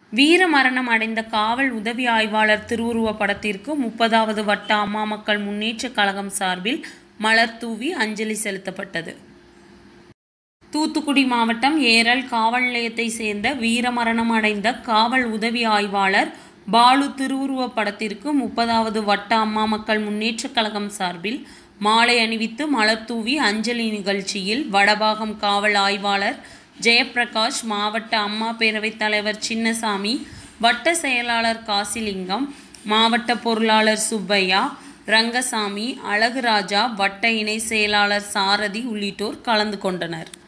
வீரமரணம் அடைந்த காவல் உதவி ஆய்வாளர் திருவுருவப் படத்திற்கு முப்பதாவது வட்ட அம்மா மக்கள் முன்னேற்றக் கழகம் சார்பில் மலர் தூவி அஞ்சலி செலுத்தப்பட்டது தூத்துக்குடி மாவட்டம் ஏரல் காவல் நிலையத்தை சேர்ந்த வீரமரணம் அடைந்த காவல் உதவி ஆய்வாளர் பாலு திருவுருவப் படத்திற்கு முப்பதாவது வட்ட அம்மா மக்கள் முன்னேற்றக் கழகம் சார்பில் மாலை அணிவித்து மலர் தூவி அஞ்சலி நிகழ்ச்சியில் வடபாகம் காவல் ஆய்வாளர் ஜெயப்பிரகாஷ் மாவட்ட அம்மா பேரவைத் தலைவர் சின்னசாமி வட்ட செயலாளர் காசிலிங்கம் மாவட்ட பொருளாளர் சுப்பையா ரங்கசாமி அழகுராஜா வட்ட இணை செயலாளர் சாரதி உள்ளிட்டோர் கலந்து கொண்டனர்